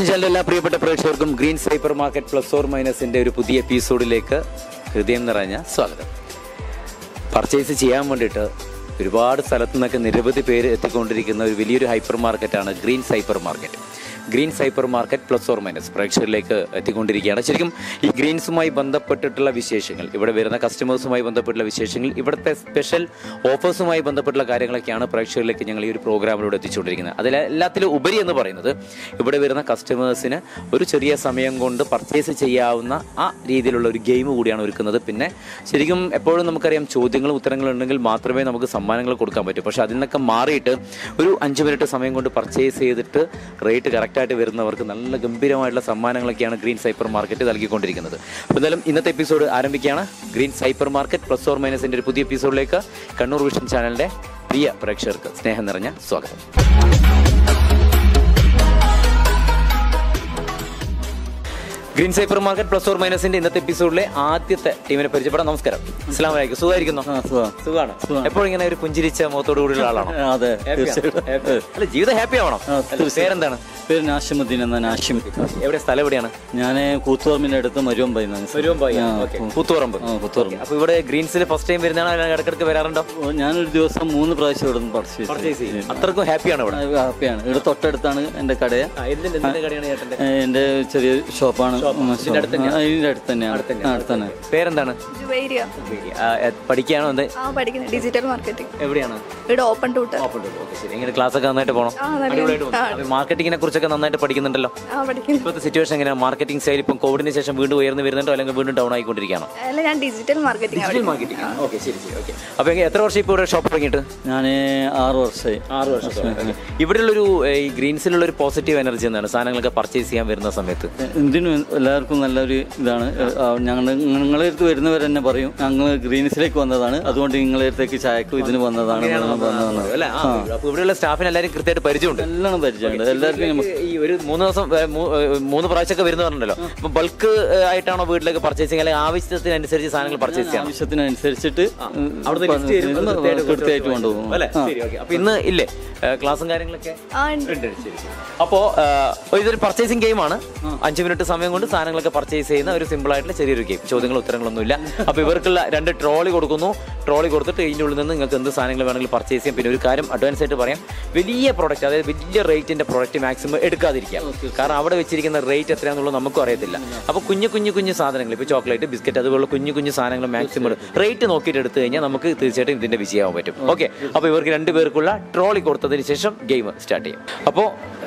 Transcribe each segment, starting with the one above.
Vision ചാനലിലെ എല്ലാ പ്രിയപ്പെട്ട പ്രേക്ഷകർക്കും ഗ്രീൻ സൈപ്പർ മാർക്കറ്റ് പ്ലസ് ഓർ മൈനസിന്റെ ഒരു പുതിയ എപ്പിസോഡിലേക്ക് ഹൃദയം നിറഞ്ഞ സ്വാഗതം പർച്ചേസ് ചെയ്യാൻ വേണ്ടിയിട്ട് ഒരുപാട് സ്ഥലത്തു നിന്നൊക്കെ നിരവധി പേര് എത്തിക്കൊണ്ടിരിക്കുന്ന ഒരു വലിയൊരു ഹൈപ്പർ മാർക്കറ്റാണ് green സൈപ്പർ market green സൈപ്പർ market plus or minus പ്രേക്ഷകരിലേക്ക് എത്തിക്കൊണ്ടിരിക്കുകയാണ് ശരിക്കും ഈ ഗ്രീൻസുമായി ബന്ധപ്പെട്ടിട്ടുള്ള വിശേഷങ്ങൾ ഇവിടെ വരുന്ന കസ്റ്റമേഴ്സുമായി ബന്ധപ്പെട്ടുള്ള വിശേഷങ്ങൾ ഇവിടുത്തെ സ്പെഷ്യൽ ഓഫേഴ്സുമായി ബന്ധപ്പെട്ടുള്ള കാര്യങ്ങളൊക്കെയാണ് പ്രേക്ഷകരിലേക്ക് ഞങ്ങൾ ഈ ഒരു പ്രോഗ്രാമിലൂടെ എത്തിച്ചുകൊണ്ടിരിക്കുന്നത് അതിൽ എല്ലാത്തിലും ഉപരി എന്ന് പറയുന്നത് ഇവിടെ വരുന്ന കസ്റ്റമേഴ്സിന് ഒരു ചെറിയ സമയം കൊണ്ട് പർച്ചേസ് ചെയ്യാവുന്ന ആ രീതിയിലുള്ള ഒരു ഗെയിം കൂടിയാണ് ഒരുക്കുന്നത് പിന്നെ ശരിക്കും എപ്പോഴും നമുക്കറിയാം ചോദ്യങ്ങളും ഉത്തരങ്ങളും ഉണ്ടെങ്കിൽ മാത്രമേ നമുക്ക് സമ്മാനങ്ങൾ കൊടുക്കാൻ പറ്റൂ പക്ഷെ അതിൽ നിന്നൊക്കെ മാറിയിട്ട് ഒരു അഞ്ച് മിനിറ്റ് സമയം കൊണ്ട് പർച്ചേസ് ചെയ്തിട്ട് റേറ്റ് കറക്റ്റായിട്ട് വരുന്നവർക്ക് നല്ല ഗംഭീരമായിട്ടുള്ള സമ്മാനങ്ങളൊക്കെയാണ് ഗ്രീൻ സൈപ്പർ മാർക്കറ്റ് നൽകിക്കൊണ്ടിരിക്കുന്നത് അപ്പോൾ എന്തായാലും ഇന്നത്തെ എപ്പിസോഡ് ആരംഭിക്കുകയാണ് ഗ്രീൻ സൈപ്പർ മാർക്കറ്റ് പ്ലസ് ഓർ മൈനസിൻ്റെ ഒരു പുതിയ എപ്പിസോഡിലേക്ക് കണ്ണൂർ വിഷൻ ചാനലിൻ്റെ പ്രിയ പ്രേക്ഷകർക്ക് സ്നേഹം നിറഞ്ഞ സ്വാഗതം ഗ്രീൻ സൈപ്പർ മാർക്കറ്റ് പ്ലസ് ഓർ മൈനസിന്റെ ഇന്നത്തെ എപ്പിസോഡിലെ ആദ്യത്തെ ടീമിനെ പരിചയപ്പെടാം നമസ്കാരം അസ്ലാം വലൈക്കും സുഖമായിരിക്കുന്നു ആ, സുഖം. സുഖമാണ് സുഖം. എപ്പോഴും ഇങ്ങനെ ഒരു പുഞ്ചിരിച്ച മുഖത്തോടു കൂടിയുള്ള ആളാണോ ആ, അതെ Happy ആണോ? തീർച്ചയായിട്ടും Happy. അല്ല ജീവിതം ഹാപ്പി ആവണം ആ, അല്ല, തീർച്ചയായും. പേരെന്താണ് പേര് നാഷിമുദ്ദീൻ എന്ന നാഷിം എവിടെ സ്ഥലം എവിടെയാണ് ഞാൻ കൂത്തുപറമ്പിന്റെ അടുത്ത് മരുവമ്പായി ആ, പുത്തുറമ്പ് ആ, പുത്തുപറമ്പ്. അപ്പൊ ഇവിടെ ഗ്രീൻസിൽ ഫസ്റ്റ് ടൈം വരുന്നതാണോ അല്ലെങ്കിൽ ഇടക്കിടക്ക് വരാറുണ്ടോ ഓ, ഞാനൊരു ദിവസം മൂന്ന് പ്രാവശ്യം ഇവിടെ നിന്ന് പർച്ചേസ് ചെയ്തു അത്രക്കും ഹാപ്പിയാണ് ഇവിടെ ഹാപ്പിയാണ് ഇവിടെ തൊട്ടടുത്താണ് എന്റെ കടയെ ആ, എന്തിന്റെ എന്തിന്റെ കടയാണ് ചേട്ടന്റെ ഏ, എന്റെ ചെറിയ ഷോപ്പാണ് ഉം, ഇതിന്റെ അടുത്ത് ആ, ഇതിന്റെ അടുത്ത് തന്നെയാണ് ആ, അടുത്ത് തന്നെ പേരെന്താണ് ജുവൈരിയ ആ, എ- പഠിക്കുകയാണോ എന്ത് ആ പഠിക്കുന്നത് ഡിജിറ്റൽ മാർക്കറ്റിംഗ് എവിടെയാണ് ഇവിടെ ഓപ്പൺ ട്യൂട്ടർ ഓക്കെ ശരി എങ്ങനെ ക്ലാസ് ഒക്കെ നന്നായിട്ട് പോകണം ആ, നല്ല- അടിപൊളിയായിട്ട് പോകുന്നു മാർക്കറ്റിങ്ങിനെ കുറിച്ചൊക്കെ നന്നായിട്ട് പഠിക്കുന്നുണ്ടല്ലോ ആ പഠിക്കുന്നു ഇപ്പോഴത്തെ സിറ്റുവേഷൻ എങ്ങനെയാണ് മാർക്കറ്റിംഗ് സ്റ്റൈൽ ഇപ്പം കോവിഡിന് ശേഷം വീണ്ടും ഉയർന്നു വരുന്നുണ്ടോ അല്ലെങ്കിൽ വീണ്ടും ഡൗൺ ആയിക്കൊണ്ടിരിക്കുകയാണോ അല്ല ഞാൻ digital marketing digital marketing okay ശരി ശരി ഓക്കെ അപ്പോൾ എങ്ങനെ എത്ര വർഷം ഇപ്പോൾ ഇവിടെ ഷോപ്പ് തുടങ്ങിയിട്ട് ഞാൻ ആറ് വർഷമായി ആറ് വർഷം ഇവിടെയുള്ളൊരു ഏ, ഈ ഗ്രീൻസിലുള്ള ഒരു പോസിറ്റീവ് എനർജി എന്താണ് സാധനങ്ങളൊക്കെ പർച്ചേസ് ചെയ്യാൻ വരുന്ന സമയത്ത് എന്തിനും എല്ലാവർക്കും നല്ലൊരു ഇതാണ് ഞങ്ങൾ നിങ്ങളെ അടുത്ത് വരുന്നവർ തന്നെ പറയും ഞങ്ങൾ ഗ്രീൻസിലേക്ക് വന്നതാണ് അതുകൊണ്ട് നിങ്ങളെ അടുത്തേക്ക് ചായക്കും ഇതിന് വന്നതാണ് വന്നതാണ് അല്ല ആ, അപ്പോൾ ഇവിടെയുള്ള സ്റ്റാഫിന് എല്ലാവരും കൃത്യമായിട്ട് പരിചയമുണ്ട് എല്ലാം പരിചയമുണ്ട് എല്ലാവർക്കും നമുക്ക് ഈ ഒരു മൂന്ന് ദിവസം ഏ, മൂ- ഏ, മൂന്ന് പ്രാവശ്യമൊക്കെ വരുന്ന പറഞ്ഞല്ലോ അപ്പൊ ബൾക്ക് ആയിട്ടാണോ വീട്ടിലേക്ക് പർച്ചേസിങ് അല്ലെങ്കിൽ ആവശ്യത്തിനനുസരിച്ച് സാധനങ്ങൾ പർച്ചേസ് ചെയ്യാം ആവശ്യത്തിനനുസരിച്ചിട്ട് അവിടുത്തെ ലിസ്റ്റ് തരും, അത് കൃത്യമായിട്ട് കൃത്യമായിട്ട് കൊണ്ടുപോകും അല്ലേ ശരി ഓക്കെ അപ്പൊ ഇന്ന് ഇല്ലേ ഏ, ക്ലാസ്സും കാര്യങ്ങളൊക്കെ ആ ഉണ്ട് ഉണ്ട് ശരി അപ്പോ ആ, ഇതൊരു പർച്ചേസിംഗ് ഗെയിമാണ് അഞ്ച് മിനിറ്റ് സമയം കൊണ്ട് സാധനങ്ങളൊക്കെ പർച്ചേസ് ചെയ്യുന്ന ഒരു സിമ്പിൾ ആയിട്ടുള്ള ചെറിയൊരു ഗെയിം ചോദ്യങ്ങൾ ഉത്തരങ്ങളൊന്നുമില്ല അപ്പൊ ഇവർക്കുള്ള രണ്ട് ട്രോളി കൊടുക്കുന്നു ട്രോളി കൊടുത്തിട്ട് ഇതിൻ്റെ ഉള്ളിൽ നിന്ന് നിങ്ങൾക്ക് എന്ത് സാധനങ്ങൾ വേണമെങ്കിലും പർച്ചേസ് ചെയ്യാം പിന്നെ ഒരു കാര്യം അഡ്വാൻസ് ആയിട്ട് പറയാം വലിയ പ്രോഡക്റ്റ് അതായത് വലിയ റേറ്റിന്റെ പ്രോഡക്റ്റ് മാക്സിമം എടുക്കാതിരിക്കാം കാരണം അവിടെ വെച്ചിരിക്കുന്ന റേറ്റ് എത്രയാണെന്നുള്ളത് നമുക്കും അറിയത്തില്ല അപ്പോൾ കുഞ്ഞു കുഞ്ഞു കുഞ്ഞു സാധനങ്ങൾ ഇപ്പോൾ ചോക്ലേറ്റ് ബിസ്ക്കറ്റ് അതുപോലുള്ള കുഞ്ഞു കുഞ്ഞു സാധനങ്ങൾ മാക്സിമം റേറ്റ് നോക്കിയിട്ട് എടുത്തു കഴിഞ്ഞാൽ നമുക്ക് തീർച്ചയായിട്ടും ഇതിന്റെ വിജയമാവാൻ പറ്റും ഓക്കെ അപ്പോൾ ഇവർക്ക് രണ്ട് പേർക്കുള്ള ട്രോളി കൊടുത്തതിന് ശേഷം ഗെയിം സ്റ്റാർട്ട് ചെയ്യും അപ്പോൾ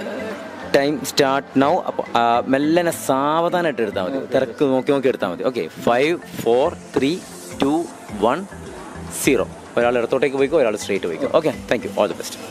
ടൈം സ്റ്റാർട്ട് നൗ അപ്പോൾ മെല്ലനെ സാവധാനമായിട്ട് എടുത്താൽ മതി തിരക്ക് നോക്കി നോക്കി എടുത്താൽ മതി okay five four three two one zero ഒരാൾ ഇടത്തോട്ടേക്ക് പോയിക്കോ ഒരാൾ സ്ട്രേറ്റ് പോയിക്കോ okay thank you all the best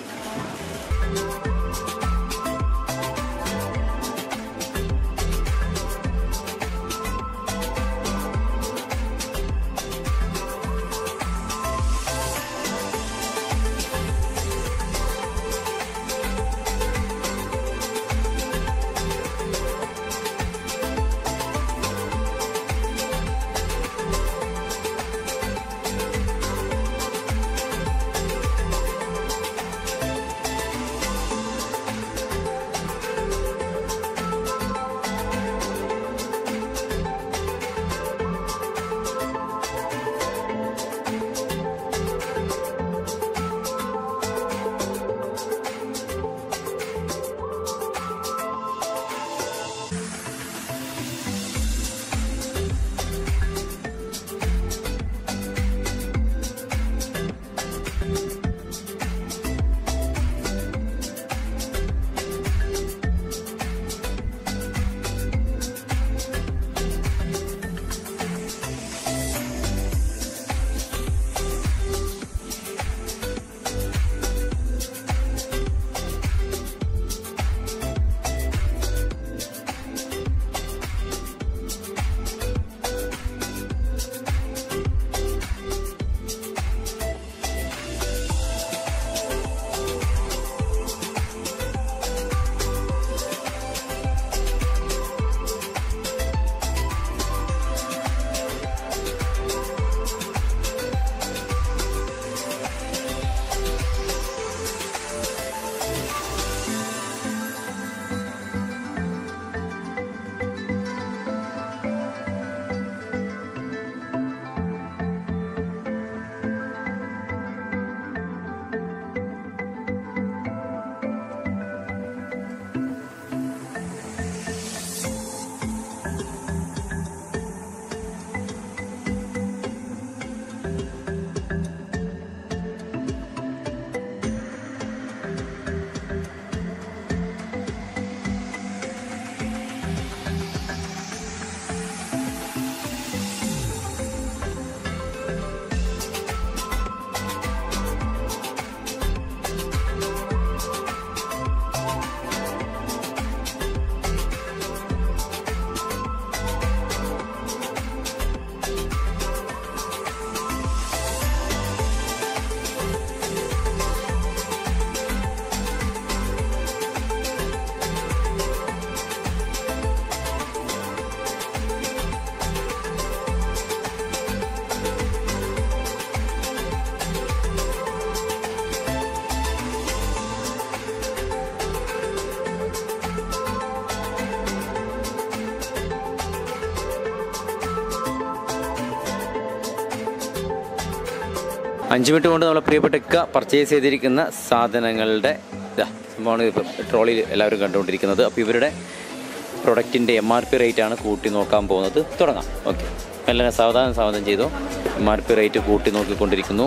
അഞ്ച് മിനിറ്റ് കൊണ്ട് നമ്മളെ പ്രിയപ്പെട്ട ഇക്ക പർച്ചേസ് ചെയ്തിരിക്കുന്ന സാധനങ്ങളുടെ ഇതാ സംഭവമാണ് ഇപ്പോൾ ട്രോളിയിൽ എല്ലാവരും കണ്ടുകൊണ്ടിരിക്കുന്നത് അപ്പോൾ ഇവരുടെ പ്രൊഡക്റ്റിൻ്റെ എം ആർ പി റേറ്റ് ആണ് കൂട്ടി നോക്കാൻ പോകുന്നത് തുടങ്ങാം ഓക്കെ എല്ലാം സാവധാനം സാവധാനം ചെയ്തു എം ആർ പി റേറ്റ് കൂട്ടി നോക്കിക്കൊണ്ടിരിക്കുന്നു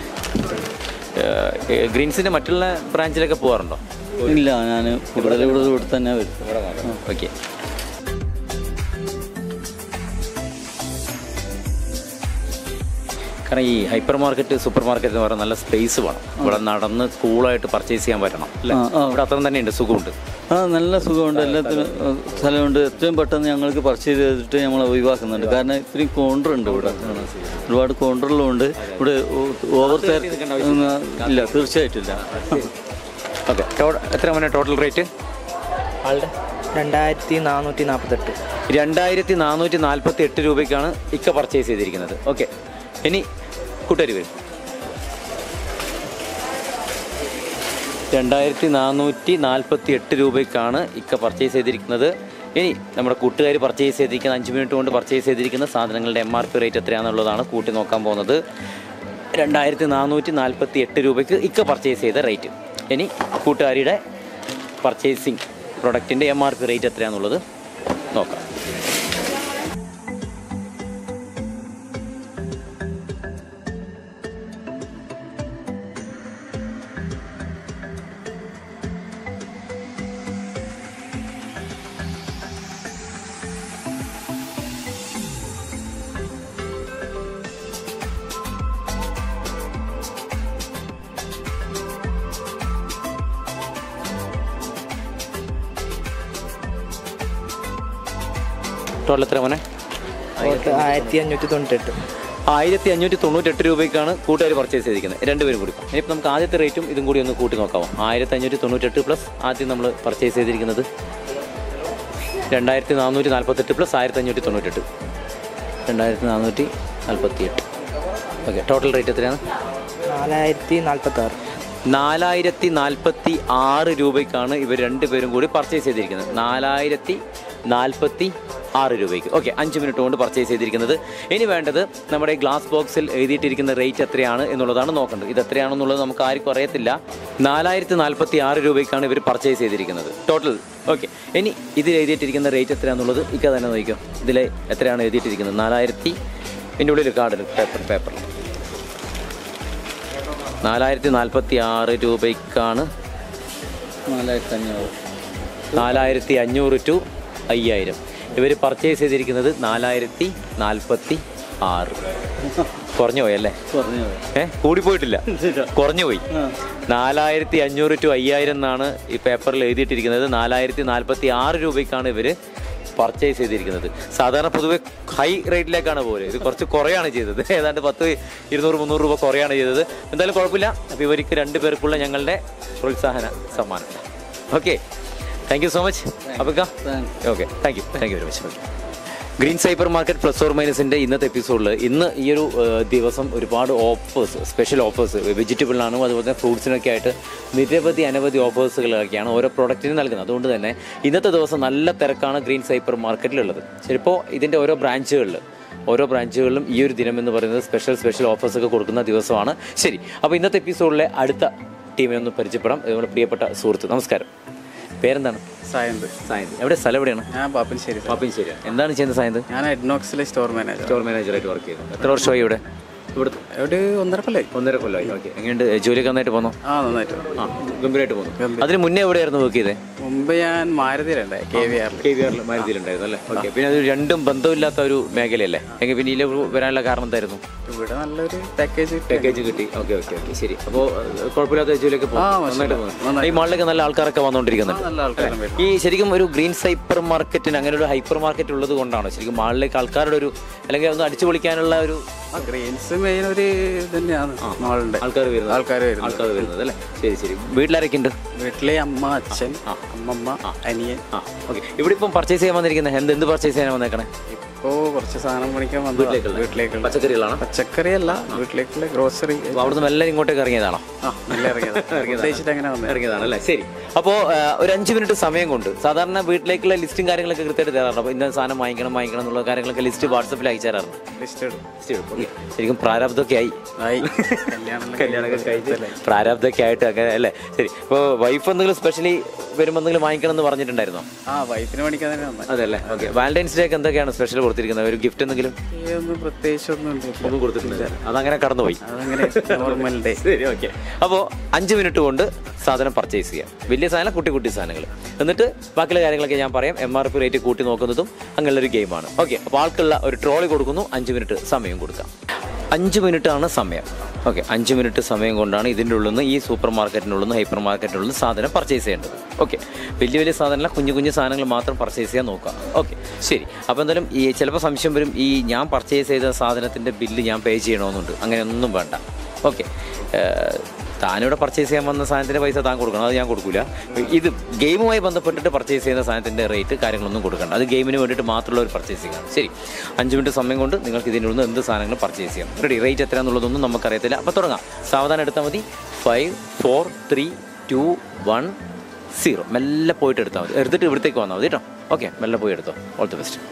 ഏഹ്, ഗ്രീൻസിൻ്റെ മറ്റുള്ള ബ്രാഞ്ചിലൊക്കെ പോകാറുണ്ടോ ഇല്ല ഞാൻ കൂടുതൽ ഇവിടെ ഇവിടെ തന്നെ വരും ഓക്കെ കാരണം ഈ ഹൈപ്പർ മാർക്കറ്റ് സൂപ്പർ മാർക്കറ്റ് എന്ന് പറയുന്ന നല്ല സ്പേസ് വേണം ഇവിടെ നടന്ന് കൂളായിട്ട് പർച്ചേസ് ചെയ്യാൻ പറ്റണം അല്ലേ ആ, ആ. ഇവിടെ അത്ര തന്നെയുണ്ട് സുഖമുണ്ട് ആ നല്ല സുഖമുണ്ട് എല്ലാത്തിനും ഏഹ്, സ്ഥലമുണ്ട് എത്രയും പെട്ടെന്ന് ഞങ്ങൾക്ക് പർച്ചേസ് ചെയ്തിട്ട് നമ്മൾ ഒഴിവാക്കുന്നുണ്ട് കാരണം ഇത്രയും കൗണ്ടർ ഉണ്ട് ഇവിടെ ഒരുപാട് കൗണ്ടറിലും ഉണ്ട് ഇവിടെ ഓവർ ഇല്ല തീർച്ചയായിട്ടും ഇല്ല ഓക്കെ എത്ര മണി ടോട്ടൽ റേറ്റ് രണ്ടായിരത്തി നാനൂറ്റി നാൽപ്പത്തെട്ട് രണ്ടായിരത്തി നാനൂറ്റി നാൽപ്പത്തി എട്ട് രൂപയ്ക്കാണ് ഇക്ക പർച്ചേസ് ചെയ്തിരിക്കുന്നത് ഓക്കെ ഇനി കൂട്ടുകാരി വരും രണ്ടായിരത്തി നാനൂറ്റി നാൽപ്പത്തി എട്ട് രൂപയ്ക്കാണ് ഇക്ക പർച്ചേസ് ചെയ്തിരിക്കുന്നത് ഇനി നമ്മുടെ കൂട്ടുകാർ പർച്ചേസ് ചെയ്തിരിക്കുന്ന അഞ്ച് മിനിറ്റ് കൊണ്ട് പർച്ചേസ് ചെയ്തിരിക്കുന്ന സാധനങ്ങളുടെ എം ആർ പി റേറ്റ് എത്രയാണെന്നുള്ളതാണ് കൂട്ടി നോക്കാൻ പോകുന്നത് രണ്ടായിരത്തി നാനൂറ്റി നാൽപ്പത്തി എട്ട് രൂപയ്ക്ക് ഇക്ക പർച്ചേസ് ചെയ്ത റേറ്റ് ഇനി കൂട്ടുകാരിയുടെ പർച്ചേസിങ് പ്രൊഡക്റ്റിൻ്റെ എം ആർ പി റേറ്റ് എത്രയാണെന്നുള്ളത് നോക്കാം ടോട്ടൽ എത്ര മോനെ ആയിരത്തി അഞ്ഞൂറ്റി തൊണ്ണൂറ്റെട്ട് ആയിരത്തി അഞ്ഞൂറ്റി തൊണ്ണൂറ്റെട്ട് രൂപയ്ക്കാണ് കൂട്ടുകാർ പർച്ചേസ് ചെയ്തിരിക്കുന്നത് രണ്ടുപേരും കൂടി ഇനിയിപ്പോൾ നമുക്ക് ആദ്യത്തെ റേറ്റും ഇതും കൂടി ഒന്ന് കൂട്ടി നോക്കാമോ ആയിരത്തി അഞ്ഞൂറ്റി തൊണ്ണൂറ്റെട്ട് പ്ലസ് ആദ്യം നമ്മൾ പർച്ചേസ് ചെയ്തിരിക്കുന്നത് രണ്ടായിരത്തി നാനൂറ്റി നാൽപ്പത്തെട്ട് പ്ലസ് ആയിരത്തി അഞ്ഞൂറ്റി തൊണ്ണൂറ്റെട്ട് രണ്ടായിരത്തി നാനൂറ്റി നാൽപ്പത്തി എട്ട് ഓക്കെ ടോട്ടൽ റേറ്റ് എത്രയാണ് നാലായിരത്തി നാൽപ്പത്തി ആറ് നാലായിരത്തി നാൽപ്പത്തി ആറ് രൂപയ്ക്കാണ് ഇവർ രണ്ടുപേരും കൂടി പർച്ചേസ് ചെയ്തിരിക്കുന്നത് നാലായിരത്തി നാൽപ്പത്തി ആറ് രൂപയ്ക്ക് ഓക്കെ അഞ്ച് മിനിറ്റ് കൊണ്ട് പർച്ചേസ് ചെയ്തിരിക്കുന്നത് ഇനി വേണ്ടത് നമ്മുടെ ഗ്ലാസ് ബോക്സിൽ എഴുതിയിട്ടിരിക്കുന്ന റേറ്റ് എത്രയാണ് എന്നുള്ളതാണ് നോക്കേണ്ടത് ഇത് എത്രയാണെന്നുള്ളത് നമുക്ക് ആർക്കും അറിയത്തില്ല നാലായിരത്തി നാൽപ്പത്തി ആറ് രൂപയ്ക്കാണ് ഇവർ പർച്ചേസ് ചെയ്തിരിക്കുന്നത് ടോട്ടൽ ഓക്കെ ഇനി ഇതിൽ എഴുതിയിട്ടിരിക്കുന്ന റേറ്റ് എത്രയാണെന്നുള്ളത് ഇക്ക തന്നെ നോക്കിക്കോ ഇതിൽ എത്രയാണ് എഴുതിയിട്ടിരിക്കുന്നത് നാലായിരത്തി ഇതിൻ്റെ ഉള്ളിൽ കാർഡ് പേപ്പർ പേപ്പറിൽ നാലായിരത്തി നാൽപ്പത്തി ആറ് രൂപയ്ക്കാണ് നാലായിരത്തി അഞ്ഞൂറ് നാലായിരത്തി അഞ്ഞൂറ് ടു അയ്യായിരം ഇവർ പർച്ചേസ് ചെയ്തിരിക്കുന്നത് നാലായിരത്തി നാൽപ്പത്തി ആറ് കുറഞ്ഞു പോയല്ലേ പറഞ്ഞു ഏ കൂടിപ്പോയിട്ടില്ല കുറഞ്ഞു പോയി നാലായിരത്തി അഞ്ഞൂറ് ടു അയ്യായിരം എന്നാണ് ഈ പേപ്പറിൽ എഴുതിയിട്ടിരിക്കുന്നത് നാലായിരത്തി നാൽപ്പത്തി ആറ് രൂപയ്ക്കാണ് ഇവർ പർച്ചേസ് ചെയ്തിരിക്കുന്നത് സാധാരണ പൊതുവെ ഹൈ റേറ്റിലേക്കാണ് പോലെ ഇത് കുറച്ച് കുറയാണ് ചെയ്തത് ഏതാണ്ട് പത്ത് ഇരുന്നൂറ് മുന്നൂറ് രൂപ കുറയാണ് ചെയ്തത് എന്തായാലും കുഴപ്പമില്ല അപ്പോൾ ഇവർക്ക് രണ്ട് പേർക്കുള്ള ഞങ്ങളുടെ പ്രോത്സാഹന സമ്മാനം okay thank you so much അപ്പോൾ okay thank you thank you very much green cyber market plus or മൈനസിൻ്റെ ഇന്നത്തെ എപ്പിസോഡിൽ ഇന്ന് ഈ ഒരു ഏഹ്, ദിവസം ഒരുപാട് ഓഫേഴ്സ് സ്പെഷ്യൽ ഓഫേഴ്സ് വെജിറ്റബിളിനാണ് അതുപോലെ തന്നെ ഫ്രൂട്ട്സിനൊക്കെ ആയിട്ട് നിരവധി അനവധി ഓഫേഴ്സുകളൊക്കെയാണ് ഓരോ പ്രോഡക്റ്റിനും നൽകുന്നത് അതുകൊണ്ട് തന്നെ ഇന്നത്തെ ദിവസം നല്ല തിരക്കാണ് ഗ്രീൻ സൈബർ മാർക്കറ്റിലുള്ളത് ചിലപ്പോൾ ഇതിൻ്റെ ഓരോ ബ്രാഞ്ചുകളിൽ ഓരോ ബ്രാഞ്ചുകളിലും ഈ ഒരു ദിനം എന്ന് പറയുന്നത് സ്പെഷ്യൽ സ്പെഷ്യൽ ഓഫേഴ്സ് ഒക്കെ കൊടുക്കുന്ന ദിവസമാണ് ശരി അപ്പോൾ ഇന്നത്തെ എപ്പിസോഡിലെ അടുത്ത ടീമിനെ ഒന്ന് പരിചയപ്പെടാം നമ്മുടെ പ്രിയപ്പെട്ട സുഹൃത്ത് നമസ്കാരം പേരെന്താണ് സായന്ത് സായന്ത് എവിടെ സ്ഥലം എവിടെയാണ് ഞാൻ പാപ്പൻശ്ശേരി പാപ്പിൻശ്ശേരി എന്താണ് ചെയ്യുന്നത് സായന്ത് ഞാൻ എഡ്നോക്സിലെ സ്റ്റോർ മാനേജർ സ്റ്റോർ മാനേജറായിട്ട് വർക്ക് ചെയ്യുന്നു എത്ര വർഷമായി ഇവിടെ ഇവിടുത്തെ ഒരു ഒന്നര കൊല്ലായി ഒന്നര കൊല്ലമായി ഓക്കെ എങ്ങനെയുണ്ട് ജോലിയൊക്കെ നന്നായിട്ട് പോന്നോ ആ നന്നായിട്ട് ആ ഗംഭീരമായിട്ട് പോകുന്നു അതിന് മുന്നേ എവിടെയായിരുന്നു വർക്ക് ചെയ്തത് മുമ്പ് ഞാൻ മാരുതിയിലുണ്ടായി കെ വി ആറിൽ കെ വി ആറിൽ മാരുതിയിലുണ്ടായിരുന്നു അല്ലേ ഓക്കെ പിന്നെ അത് രണ്ടും ബന്ധമില്ലാത്ത ഒരു മേഖലയല്ലേ എങ്കിൽ പിന്നെ ഇതിൽ വരാനുള്ള കാരണം എന്തായിരുന്നു ഇവിടെ നല്ലൊരു പാക്കേജ് പാക്കേജ് കിട്ടി ഓക്കെ ഓക്കെ ഓക്കെ ശരി അപ്പോൾ കുഴപ്പമില്ലാത്ത ജോലിയൊക്കെ പോകുന്നു. ആ, നന്നായിട്ട് പോകുന്നു ഈ മാളിലൊക്കെ നല്ല ആൾക്കാരൊക്കെ വന്നുകൊണ്ടിരിക്കുന്നുണ്ട് നല്ല ആൾക്കാരും വരും ഈ ശരിക്കും ഒരു ഗ്രീൻ സൈപ്പർ മാർക്കറ്റിന് അങ്ങനെ ഒരു ഹൈപ്പർ മാർക്കറ്റ് ഉള്ളത് കൊണ്ടാണ് ശരിക്കും മാളിലേക്ക് ആൾക്കാരുടെ ഒരു അല്ലെങ്കിൽ ഒന്ന് അടിച്ചു പൊളിക്കാനുള്ള ഒരു ആ ഗ്രീൻസ് മെയിൻ ഒരു ഇത് തന്നെയാണ് മാളുണ്ട് ആൾക്കാർ വരുന്നത് ആൾക്കാർ വരുന്നത് ആൾക്കാർ വരുന്നത് അല്ലേ ശരി ശരി വീട്ടിലാരൊക്കെ ഉണ്ട് വീട്ടിലെ അമ്മ അച്ഛൻ അമ്മമ്മ അനിയൻ ആ ഓക്കെ ഇവിടെ ഇപ്പം പർച്ചേസ് ചെയ്യാൻ വന്നിരിക്കുന്നത് എന്ത് എന്ത് പർച്ചേസ് ചെയ്യാൻ വന്നേക്കണേ ഇപ്പോ കുറച്ച് സാധനം മേടിക്കാൻ വന്നു വീട്ടിലേക്കുള്ള? വീട്ടിലേക്കുള്ള പച്ചക്കറികളാണ് പച്ചക്കറി അല്ല വീട്ടിലേക്കുള്ള ഗ്രോസറി അപ്പോൾ അവിടുന്ന് മെല്ലെ ഇങ്ങോട്ടേക്ക് ഇറങ്ങിയതാണോ ആ നല്ല ഇറങ്ങിയത് ഉദ്ദേശിച്ചിട്ട് അങ്ങനെ വന്നത് ഇറങ്ങിയതാണ് അല്ലേ ശരി അപ്പോൾ ഒരു അഞ്ച് മിനിറ്റ് സമയം കൊണ്ട് സാധാരണ വീട്ടിലേക്കുള്ള ലിസ്റ്റും കാര്യങ്ങളൊക്കെ കൃത്യമായിട്ട് തരാറുണ്ട് അപ്പോൾ ഇന്ന സാധനം വാങ്ങിക്കണം വാങ്ങിക്കണം എന്നുള്ള കാര്യങ്ങളൊക്കെ ലിസ്റ്റ് വാട്സപ്പിൽ അയച്ചു തരാറുണ്ട് ലിസ്റ്റ് ഇടും Okay. ശരിക്കും പ്രാരാബ്ദമൊക്കെ ആയി ആയി കല്യാണം കല്യാണമൊക്കെ കഴിച്ചല്ലേ പ്രാരാബ്ദമൊക്കെ ആയിട്ട് അങ്ങനെ അല്ലേ ശരി ഇപ്പോൾ വൈഫ് എന്തെങ്കിലും സ്പെഷ്യലി വരുമ്പോൾ എന്തെങ്കിലും വാങ്ങിക്കണം എന്ന് പറഞ്ഞിട്ടുണ്ടായിരുന്നോ ആ വൈഫിന് പഠിക്കാൻ തന്നെ വന്നത് അതെ അല്ലേ ഓക്കെ വാലന്റൈൻസ് ഡേ ഒക്കെ എന്തൊക്കെയാണ് സ്പെഷ്യൽ കൊടുത്തിരിക്കുന്നത് ഒരു ഗിഫ്റ്റ് എന്തെങ്കിലും ഒന്നും പ്രത്യേകിച്ച് ഒന്നും ഉണ്ട് ഒന്നും കൊടുത്തിട്ടില്ല അതങ്ങനെ കടന്നുപോയി അതങ്ങനെ നോർമൽ ഡേ ശരി ഓക്കെ അപ്പോൾ അഞ്ച് മിനിറ്റ് കൊണ്ട് സാധനം പർച്ചേസ് ചെയ്യാം വലിയ സാധനം കുട്ടി കുട്ടി സാധനങ്ങൾ എന്നിട്ട് ബാക്കിയുള്ള കാര്യങ്ങളൊക്കെ ഞാൻ പറയാം എം ആർ പി റേറ്റ് കൂട്ടി നോക്കുന്നതും അങ്ങനെയുള്ള ഒരു ഗെയിമാണ് ഓക്കെ അപ്പോൾ ആൾക്കുള്ള ഒരു ട്രോളി കൊടുക്കുന്നു അഞ്ച് മിനിറ്റ് സമയം കൊടുക്കാം അഞ്ച് മിനിറ്റ് ആണ് സമയം ഓക്കെ അഞ്ച് മിനിറ്റ് സമയം കൊണ്ടാണ് ഇതിൻ്റെ ഉള്ളിൽ നിന്ന് ഈ സൂപ്പർ മാർക്കറ്റിനുള്ളിൽ നിന്ന് ഹൈപ്പർ മാർക്കറ്റിനുള്ളിൽ നിന്ന് സാധനം പർച്ചേസ് ചെയ്യേണ്ടത് ഓക്കെ വലിയ വലിയ സാധനമല്ല കുഞ്ഞു കുഞ്ഞു സാധനങ്ങൾ മാത്രം പർച്ചേസ് ചെയ്യാൻ നോക്കുക ഓക്കെ ശരി അപ്പോൾ എന്തായാലും ഈ ചിലപ്പോൾ സംശയം വരും ഈ ഞാൻ പർച്ചേസ് ചെയ്ത സാധനത്തിൻ്റെ ബില്ല് ഞാൻ പേ ചെയ്യണമെന്നുണ്ട് അങ്ങനെയൊന്നും വേണ്ട ഓക്കെ താനിവിടെ പർച്ചേസ് ചെയ്യാൻ വന്ന സാധനത്തിൻ്റെ പൈസ താൻ കൊടുക്കണം അത് ഞാൻ കൊടുക്കില്ല ഇത് ഗെയിമുമായി ബന്ധപ്പെട്ടിട്ട് പർച്ചേസ് ചെയ്യുന്ന സാധനത്തിൻ്റെ റേറ്റ് കാര്യങ്ങളൊന്നും കൊടുക്കണ്ട അത് ഗെയിമിന് വേണ്ടിയിട്ട് മാത്രമുള്ള ഒരു പർച്ചേസിംഗ് ആണ് ശരി അഞ്ച് മിനിറ്റ് സമയം കൊണ്ട് നിങ്ങൾക്ക് ഇതിൻ്റെ ഉള്ളിൽ നിന്ന് എന്ത് സാധനങ്ങൾ പർച്ചേസ് ചെയ്യാം റെഡി റേറ്റ് എത്രയാണെന്നുള്ളതൊന്നും നമുക്കറിയത്തില്ല അപ്പോൾ തുടങ്ങാം സാവധാനം എടുത്താൽ മതി five four three two one zero മെല്ലെ പോയിട്ട് എടുത്താൽ മതി എടുത്തിട്ട് ഇവിടത്തേക്ക് വന്നാൽ മതി കേട്ടോ ഓക്കെ മെല്ലെ പോയി എടുത്തോ ഓൾ ദി ബെസ്റ്റ്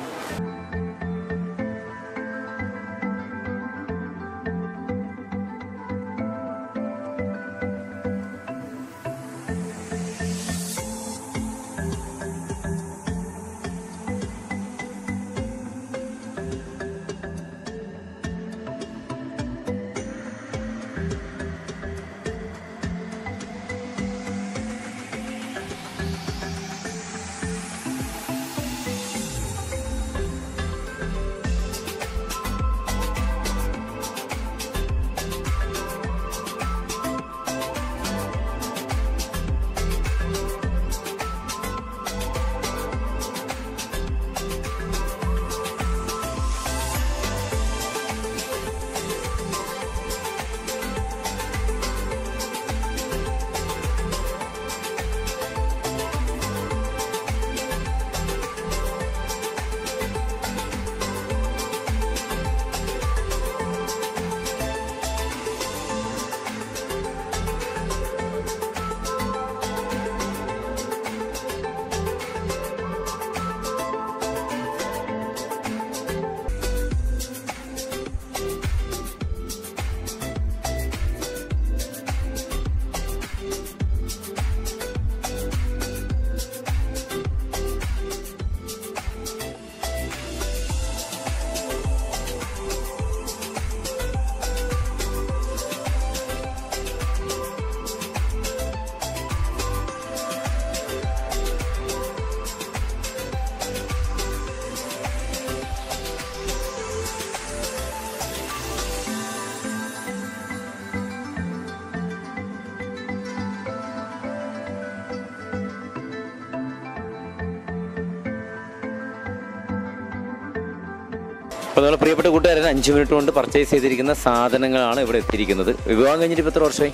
അപ്പോൾ നമ്മുടെ പ്രിയപ്പെട്ട കൂട്ടുകാരൻ അഞ്ച് മിനിറ്റ് കൊണ്ട് പർച്ചേസ് ചെയ്തിരിക്കുന്ന സാധനങ്ങളാണ് ഇവിടെ എത്തിയിരിക്കുന്നത് വിവാഹം കഴിഞ്ഞിട്ട് ഇപ്പോൾ എത്ര വർഷമായി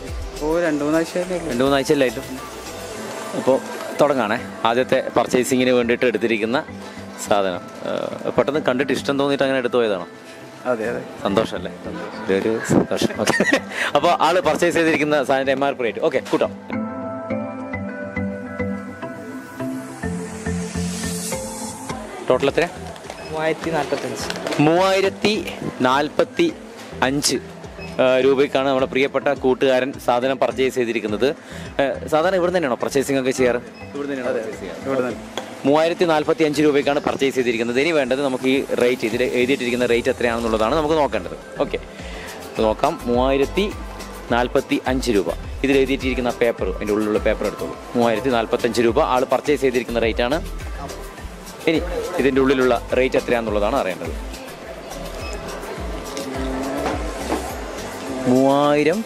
ഓ രണ്ട് മൂന്നാഴ്ചയല്ലേ ഉള്ളൂ രണ്ട് മൂന്നാഴ്ചയല്ലായിട്ടും അപ്പോൾ തുടങ്ങാണേ ആദ്യത്തെ പർച്ചേസിങ്ങിന് വേണ്ടിയിട്ട് എടുത്തിരിക്കുന്ന സാധനം ഏഹ് പെട്ടെന്ന് കണ്ടിട്ട് ഇഷ്ടം തോന്നിയിട്ട് അങ്ങനെ എടുത്തു പോയതാണോ അതെ അതെ സന്തോഷമല്ലേ ഒരു സന്തോഷം ഓക്കെ അപ്പോൾ ആള് പർച്ചേസ് ചെയ്തിരിക്കുന്ന സാധനത്തിന്റെ M R P rate okay കൂട്ടാം ടോട്ടൽ എത്ര മൂവായിരത്തി നാൽപ്പത്തഞ്ച് മൂവായിരത്തി നാൽപ്പത്തി അഞ്ച് ആ, രൂപയ്ക്കാണ് നമ്മുടെ പ്രിയപ്പെട്ട കൂട്ടുകാരൻ സാധനം പർച്ചേസ് ചെയ്തിരിക്കുന്നത് ഏ, സാധാരണ ഇവിടെ തന്നെയാണോ പർച്ചേസിംഗ് ഒക്കെ ചെയ്യാറ് ഇവിടെ തന്നെയാണോ purchase ചെയ്യാറ്? ഇവിടെ തന്നെ മൂവായിരത്തി നാൽപ്പത്തി അഞ്ച് രൂപയ്ക്കാണ് പർച്ചേസ് ചെയ്തിരിക്കുന്നത് ഇനി വേണ്ടത് നമുക്ക് ഈ റേറ്റ് ഇതിൽ എഴുതിയിട്ടിരിക്കുന്ന റേറ്റ് എത്രയാണെന്നുള്ളതാണ് നമുക്ക് നോക്കേണ്ടത് ഓക്കെ നോക്കാം മൂവായിരത്തി നാൽപ്പത്തി അഞ്ച് രൂപ ഇതിൽ എഴുതിയിട്ടിരിക്കുന്ന പേപ്പർ അതിൻ്റെ ഉള്ളിലുള്ള പേപ്പർ എടുത്തോളൂ മൂവായിരത്തി നാൽപ്പത്തഞ്ച് രൂപ ആൾ പർച്ചേസ് ചെയ്തിരിക്കുന്ന റേറ്റാണ് ഇനി ഇതിൻ്റെ ഉള്ളിലുള്ള റേറ്റ് എത്രയാണെന്നുള്ളതാണ് അറിയേണ്ടത് മൂവായിരം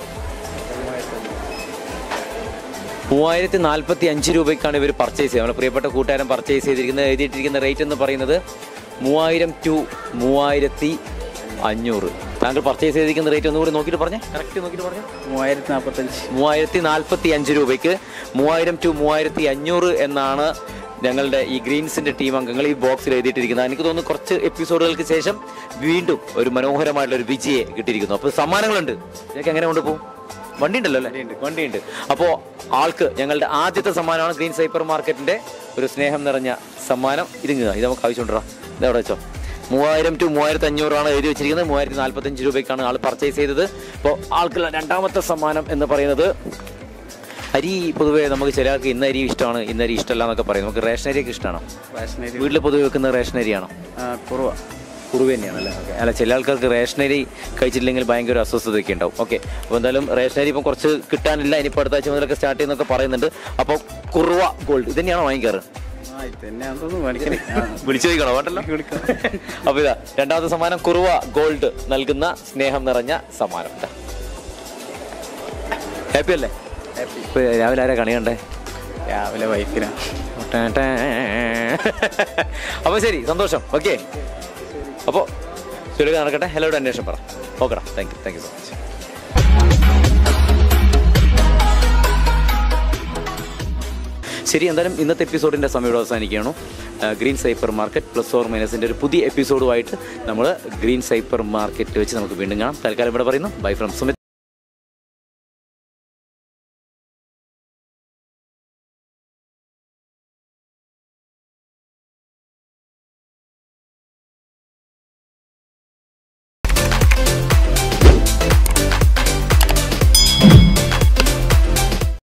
മൂവായിരത്തി നാൽപ്പത്തി അഞ്ച് രൂപയ്ക്കാണ് ഇവർ പർച്ചേസ് ചെയ്യുന്നത് നമ്മുടെ പ്രിയപ്പെട്ട കൂട്ടുകാരൻ പർച്ചേസ് ചെയ്തിരിക്കുന്നത് എഴുതിയിട്ടിരിക്കുന്ന റേറ്റ് എന്ന് പറയുന്നത് മൂവായിരം ടു മൂവായിരത്തി അഞ്ഞൂറ് താങ്കൾ പർച്ചേസ് ചെയ്തിരിക്കുന്ന റേറ്റ് ഒന്നുകൂടി നോക്കിയിട്ട് പറഞ്ഞേ കറക്റ്റ് നോക്കിയിട്ട് പറഞ്ഞേ മൂവായിരത്തി നാൽപ്പത്തഞ്ച് മൂവായിരത്തി നാൽപ്പത്തി അഞ്ച് രൂപയ്ക്ക് മൂവായിരം ടു മൂവായിരത്തി അഞ്ഞൂറ് എന്നാണ് ഞങ്ങളുടെ ഈ ഗ്രീൻസിന്റെ ടീം അംഗങ്ങൾ ഈ ബോക്സിൽ എഴുതിയിട്ടിരിക്കുന്നത് എനിക്ക് തോന്നുന്നു കുറച്ച് എപ്പിസോഡുകൾക്ക് ശേഷം വീണ്ടും ഒരു മനോഹരമായിട്ടുള്ള ഒരു വിജയെ കിട്ടിയിരിക്കുന്നു അപ്പോൾ സമ്മാനങ്ങളുണ്ട് ഇതൊക്കെ എങ്ങനെ കൊണ്ടുപോകും വണ്ടി ഉണ്ടല്ലോ അല്ലേ വണ്ടിയുണ്ട് അപ്പോൾ ആൾക്ക് ഞങ്ങളുടെ ആദ്യത്തെ സമ്മാനമാണ് ഗ്രീൻ സൈപ്പർ മാർക്കറ്റിന്റെ ഒരു സ്നേഹം നിറഞ്ഞ സമ്മാനം ഇതിങ്ങുക ഇത് നമുക്ക് ആവശ്യമുണ്ടാ ഇത് അവിടെ വെച്ചോ മൂവായിരം ടു മൂവായിരത്തി അഞ്ഞൂറാണ് എഴുതി വെച്ചിരിക്കുന്നത് മൂവായിരത്തി നാൽപ്പത്തഞ്ച് രൂപയ്ക്കാണ് ആൾ പർച്ചേസ് ചെയ്തത് അപ്പോൾ ആൾക്കുള്ള രണ്ടാമത്തെ സമ്മാനം എന്ന് പറയുന്നത് അരി പൊതുവേ നമുക്ക് ചില ആൾക്ക് ഇന്ന അരി ഇഷ്ടമാണ് ഇന്ന അരി ഇഷ്ടമല്ല എന്നൊക്കെ പറയും നമുക്ക് റേഷൻ അരിയൊക്കെ ഇഷ്ടമാണോ റേഷനരി വീട്ടിൽ പൊതുവെ വെക്കുന്ന റേഷൻ അരിയാണോ കുറവ കുറുവ തന്നെയാണല്ലേ ഓക്കെ അല്ല ചില ആൾക്കാർക്ക് റേഷനരി കഴിച്ചില്ലെങ്കിൽ ഭയങ്കര ഒരു അസ്വസ്ഥതയൊക്കെ ഉണ്ടാവും ഓക്കെ അപ്പോൾ എന്തായാലും റേഷനരി ഇപ്പം കുറച്ച് കിട്ടാനില്ല ഇനിയിപ്പോൾ അടുത്ത ആഴ്ച മുതലൊക്കെ സ്റ്റാർട്ട് ചെയ്യുന്നൊക്കെ പറയുന്നുണ്ട് അപ്പോൾ കുറുവ ഗോൾഡ് ഇത് തന്നെയാണോ വാങ്ങിക്കാറ് ആ ഇത് തന്നെയാണെന്ന് തോന്നുന്നു മേടിക്കണേ വിളിച്ചു ചോദിക്കണോ വേണ്ടല്ലോ അപ്പോൾ ഇതാ രണ്ടാമത്തെ സമ്മാനം കുറുവ ഗോൾഡ് നൽകുന്ന സ്നേഹം നിറഞ്ഞ സമ്മാനം ഹാപ്പി അല്ലേ ഇപ്പോൾ രാവിലെ ആരാ കണി കണ്ടേ രാവിലെ വൈഫിനാ അപ്പോൾ ശരി സന്തോഷം ഓക്കെ അപ്പോൾ ശരി നടക്കട്ടെ ഹലോയുടെ അന്വേഷണം പറ ഓക്കെടാ thank you thank you so much ശരി എന്തായാലും ഇന്നത്തെ എപ്പിസോഡിൻ്റെ സമയം ഇവിടെ അവസാനിക്കുകയാണ് ആ, ഗ്രീൻ സൈപ്പർ മാർക്കറ്റ് പ്ലസ് ഓർ മൈനസിൻ്റെ ഒരു പുതിയ എപ്പിസോഡുമായിട്ട് നമ്മൾ ഗ്രീൻ സൈപ്പർ മാർക്കറ്റ് വെച്ച് നമുക്ക് വീണ്ടും കാണാം തൽക്കാലം ഇവിടെ പറയുന്നു ബൈ ഫ്രം സുമിത്